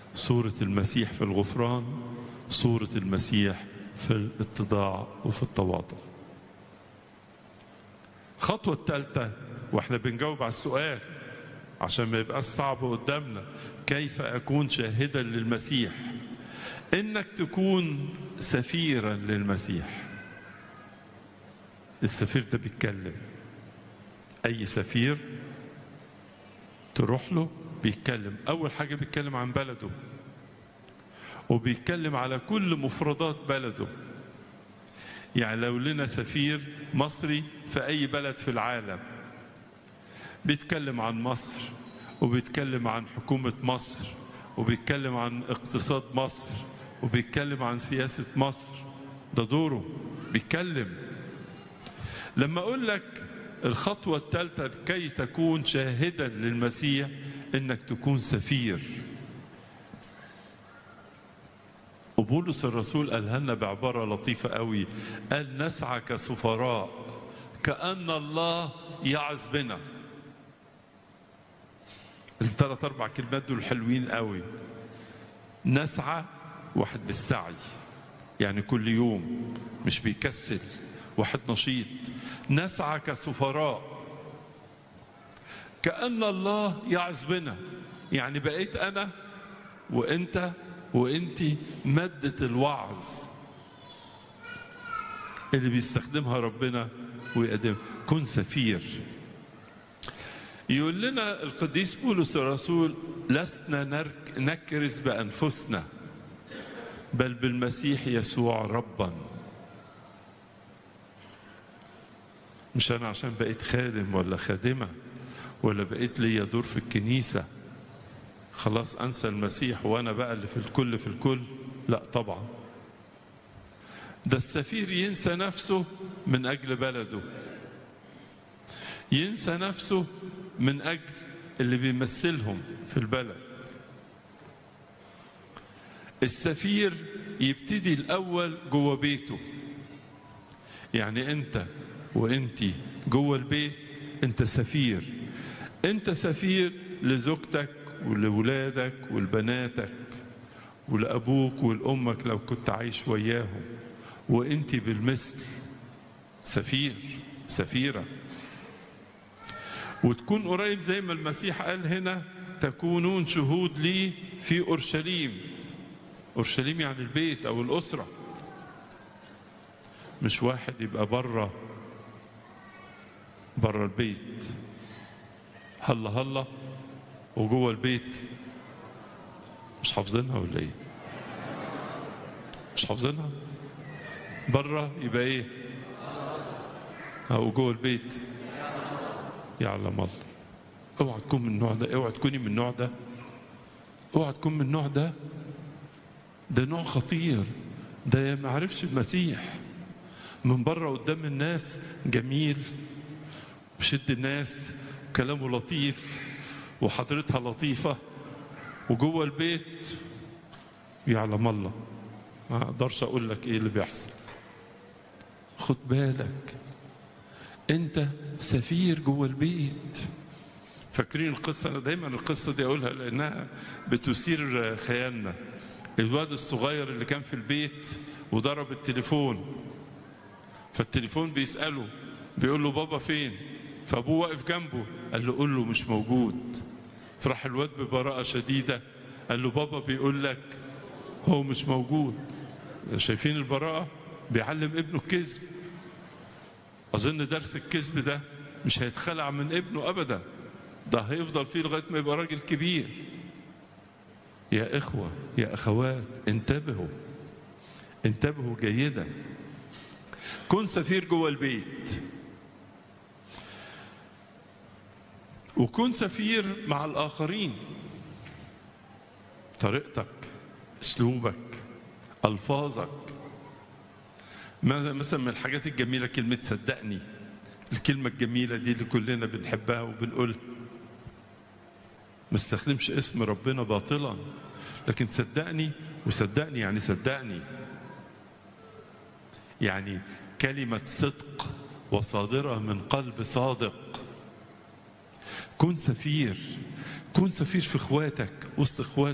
صورة المسيح في الغفران صورة المسيح في الاتضاع وفي التواضع الخطوة الثالثة واحنا بنجاوب على السؤال عشان ما يبقاش صعب قدامنا كيف أكون شاهدا للمسيح إنك تكون سفيرا للمسيح السفير ده بيتكلم أي سفير تروح له بيتكلم أول حاجة بيتكلم عن بلده وبيتكلم على كل مفردات بلده يعني لو لنا سفير مصري في أي بلد في العالم بيتكلم عن مصر وبيتكلم عن حكومة مصر وبيتكلم عن اقتصاد مصر وبيتكلم عن سياسة مصر ده دوره بيتكلم لما أقول لك الخطوة الثالثة كي تكون شاهدا للمسيح إنك تكون سفير وبولس الرسول قالها لنا بعبارة لطيفة قوي قال نسعى كسفراء كأن الله يعز بنا الثلاث أربع كلمات دول حلوين قوي نسعى واحد بالسعي يعني كل يوم مش بيكسل واحد نشيط نسعى كسفراء كأن الله يعز بنا يعني بقيت أنا وأنت وأنت مادة الوعظ اللي بيستخدمها ربنا ويقدم كن سفير يقول لنا القديس بولس الرسول لسنا نرك نكرز بأنفسنا بل بالمسيح يسوع ربا مش أنا عشان بقيت خادم ولا خادمة ولا بقيت ليا دور في الكنيسة خلاص أنسى المسيح وأنا بقى اللي في الكل في الكل لا طبعا ده السفير ينسى نفسه من أجل بلده ينسى نفسه من أجل اللي بيمثلهم في البلد السفير يبتدي الأول جوه بيته يعني أنت وأنت جوه البيت أنت سفير أنت سفير لزوجتك ولولادك ولبناتك ولأبوك ولأمك لو كنت عايش وياهم وأنت بالمثل سفير سفيره وتكون قريب زي ما المسيح قال هنا تكونون شهود لي في اورشليم اورشليم يعني البيت او الاسره مش واحد يبقى بره بره البيت هلا هلا وجوه البيت مش حافظينها ولا ايه مش حافظينها بره يبقى ايه او جوه البيت يعلم الله اوعى تكون من النوع ده اوعى تكوني من النوع ده اوعى تكون من النوع ده ده نوع خطير ده ما عرفش المسيح من بره قدام الناس جميل وشد الناس كلامه لطيف وحضرتها لطيفة وجوه البيت يعلم الله ما اقدرش اقول لك ايه اللي بيحصل خد بالك انت سفير جوه البيت فاكرين القصة أنا دايما القصة دي أقولها لأنها بتثير خيالنا الواد الصغير اللي كان في البيت وضرب التليفون فالتليفون بيسأله بيقول له بابا فين فأبوه واقف جنبه قال له قول له مش موجود فراح الواد ببراءة شديدة قال له بابا بيقول لك هو مش موجود شايفين البراءة بيعلم ابنه الكذب أظن درس الكذب ده مش هيتخلع من ابنه أبدا ده هيفضل فيه لغاية ما يبقى راجل كبير يا إخوة يا أخوات انتبهوا انتبهوا جيدا كن سفير جوه البيت وكن سفير مع الآخرين طريقتك اسلوبك الفاظك مثلا من الحاجات الجميله كلمه صدقني الكلمه الجميله دي اللي كلنا بنحبها وبنقولها ما استخدمش اسم ربنا باطلا لكن صدقني وصدقني يعني صدقني يعني كلمه صدق وصادره من قلب صادق كن سفير كن سفير في اخواتك وسط اخواتك